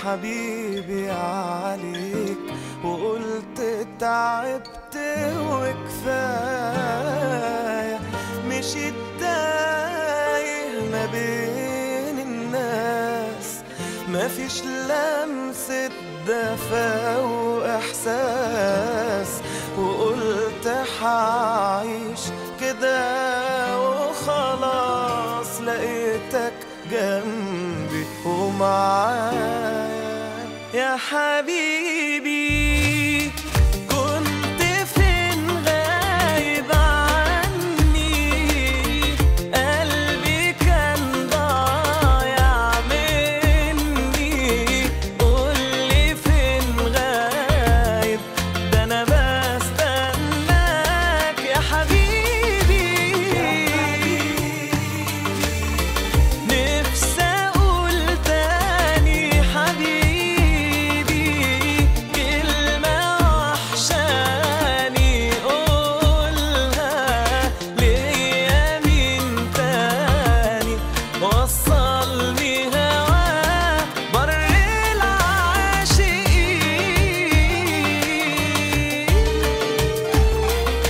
حبيبي عليك وقلت تعبت وكفاية مشيت تايه ما بين الناس مفيش لمسة دفا وإحساس وقلت حعيش كده وخلاص لقيتك جنبي ومعايا يا حبيبي كنت فين غايب عني قلبي كان ضايع مني قولي فين غايب ده انا بستناك يا حبيبي نفسي اقول تاني حبيبي كلمة وحشاني قولها ليا مين تاني وصلني هوا بر العاشقين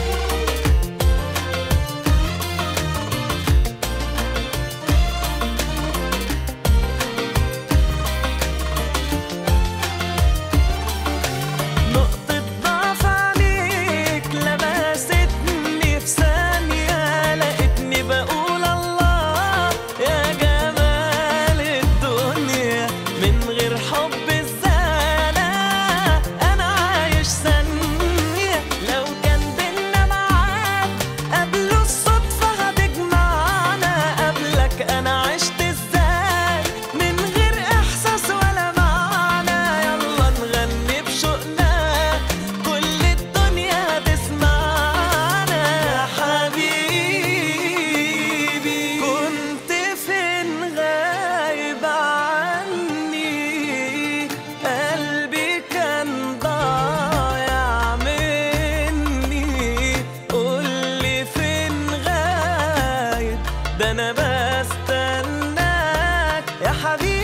نقطة ضعف عليك لمستني في ثانية لقيتني بقول الله يا جمال الدنيا من غير حب الزنا أنا عايش ثانية لو كان بينا معاد قبل الصدفة هتجمعنا قبلك أنا عشت ازاي من غير إحساس ولا معنى يلا نغني بشوقنا كل الدنيا هتسمعنا يا حبيبي كنت فين غايب عني قلبي كان ضايع مني قولي فين غايب ده انا بستناك يا حبيبي